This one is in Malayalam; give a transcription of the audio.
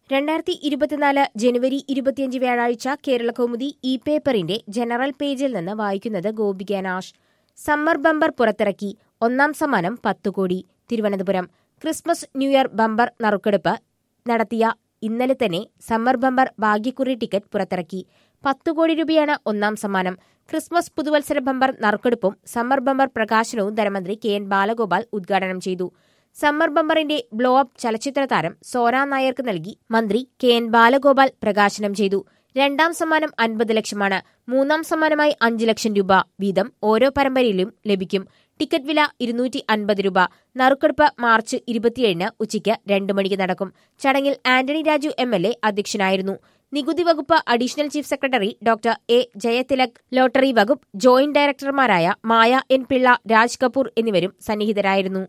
രണ്ടായിരത്തി ഇരുപത്തിനാല് ജനുവരി ഇരുപത്തിയഞ്ച് വ്യാഴാഴ്ച കേരള കൗമുദി ഇ പേപ്പറിന്റെ ജനറൽ പേജിൽ നിന്ന് വായിക്കുന്നത് ഗോപിക നാഷ് സമ്മർ ബമ്പർ പുറത്തിറക്കി ഒന്നാം സമ്മാനം പത്ത് കോടി Thiruvananthapuram Christmas new year bumper നറുക്കെടുപ്പ് നടത്തിയ ഇന്നലെ തന്നെ സമ്മർ ബമ്പർ ഭാഗ്യക്കുറി ടിക്കറ്റ് പുറത്തിറക്കി പത്ത് കോടി രൂപയാണ് ഒന്നാം സമ്മാനം ക്രിസ്മസ് പുതുവത്സര ബമ്പർ നറുക്കെടുപ്പും സമ്മർ ബമ്പർ പ്രകാശനവും ധനമന്ത്രി കെ എൻ ബാലഗോപാൽ ഉദ്ഘാടനം ചെയ്തു സമ്മർ ബമ്പറിന്റെ ബ്ലോ അപ്പ് ചലച്ചിത്ര താരം സോന നായർക്ക് നൽകി മന്ത്രി കെ എൻ ബാലഗോപാൽ പ്രകാശനം ചെയ്തു രണ്ടാം സമ്മാനം അൻപത് ലക്ഷമാണ് മൂന്നാം സമ്മാനമായി അഞ്ച് ലക്ഷം രൂപ വീതം ഓരോ പരമ്പരയിലും ലഭിക്കും ടിക്കറ്റ് വില ഇരുന്നൂറ്റി അൻപത് രൂപ നറുക്കെടുപ്പ് മാർച്ച് ഇരുപത്തിയേഴിന് ഉച്ചയ്ക്ക് രണ്ട് മണിക്ക് നടക്കും ചടങ്ങിൽ Antony Raju M L A അധ്യക്ഷനായിരുന്നു നികുതി വകുപ്പ് additional chief secretary doctor A Jayathilak lottery വകുപ്പ് ജോയിന്റ് ഡയറക്ടർമാരായ മായ എൻ പിള്ള രാജ് കപൂർ എന്നിവരും സന്നിഹിതരായിരുന്നു